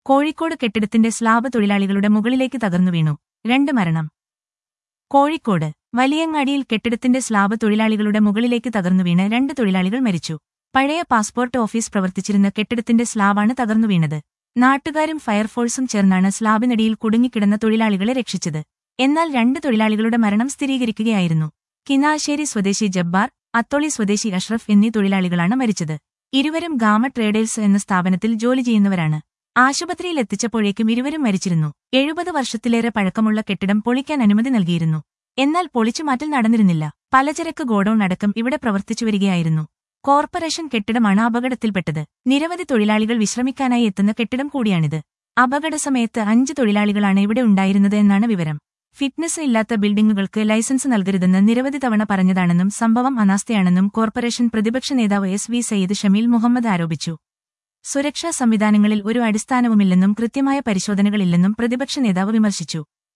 കോഴിക്കോട് കെട്ടിടത്തിന്റെ സ്ലാബ് തൊഴിലാളികളുടെ മുകളിലേക്ക് തകർന്നു വീണു രണ്ട് മരണം കോഴിക്കോട് വലിയങ്ങാടിയിൽ കെട്ടിടത്തിന്റെ സ്ലാബ് തൊഴിലാളികളുടെ മുകളിലേക്ക് തകർന്നു വീണ് രണ്ട് തൊഴിലാളികൾ മരിച്ചു പഴയ പാസ്പോർട്ട് ഓഫീസ് പ്രവർത്തിച്ചിരുന്ന കെട്ടിടത്തിന്റെ സ്ലാബാണ് തകർന്നു വീണത് നാട്ടുകാരും ഫയർഫോഴ്സും ചേർന്നാണ് സ്ലാബിനടിയിൽ കുടുങ്ങിക്കിടന്ന തൊഴിലാളികളെ രക്ഷിച്ചത് എന്നാൽ രണ്ട് തൊഴിലാളികളുടെ മരണം സ്ഥിരീകരിക്കുകയായിരുന്നു കിനാശ്ശേരി സ്വദേശി ജബ്ബാർ അത്തോളി സ്വദേശി അഷ്റഫ് എന്നീ തൊഴിലാളികളാണ് മരിച്ചത് ഇരുവരും ഗാമ ട്രേഡേഴ്സ് എന്ന സ്ഥാപനത്തിൽ ജോലി ചെയ്യുന്നവരാണ് ആശുപത്രിയിൽ എത്തിച്ചപ്പോഴേക്കും ഇരുവരും മരിച്ചിരുന്നു എഴുപത് വർഷത്തിലേറെ പഴക്കമുള്ള കെട്ടിടം പൊളിക്കാൻ അനുമതി നൽകിയിരുന്നു എന്നാൽ പൊളിച്ചുമാറ്റൽ നടന്നിരുന്നില്ല പലചരക്ക് ഗോഡൌൺ അടക്കം ഇവിടെ പ്രവർത്തിച്ചുവരികയായിരുന്നു കോർപ്പറേഷൻ കെട്ടിടമാണ് അപകടത്തിൽപ്പെട്ടത് നിരവധി തൊഴിലാളികൾ വിശ്രമിക്കാനായി എത്തുന്ന കെട്ടിടം കൂടിയാണിത് അപകട സമയത്ത് അഞ്ച് തൊഴിലാളികളാണ് ഇവിടെ ഉണ്ടായിരുന്നത് എന്നാണ് വിവരം ഫിറ്റ്നസ് ഇല്ലാത്ത ബിൽഡിംഗുകൾക്ക് ലൈസൻസ് നൽകരുതെന്ന് നിരവധി തവണ പറഞ്ഞതാണെന്നും സംഭവം അനാസ്ഥയാണെന്നും കോർപ്പറേഷൻ പ്രതിപക്ഷ നേതാവ് എസ് വി സയ്യിദ് ഷമീൽ മുഹമ്മദ് ആരോപിച്ചു സുരക്ഷാ സംവിധാനങ്ങളിൽ ഒരു അടിസ്ഥാനവുമില്ലെന്നും കൃത്യമായ പരിശോധനകളില്ലെന്നും പ്രതിപക്ഷ നേതാവ് വിമർശിച്ചു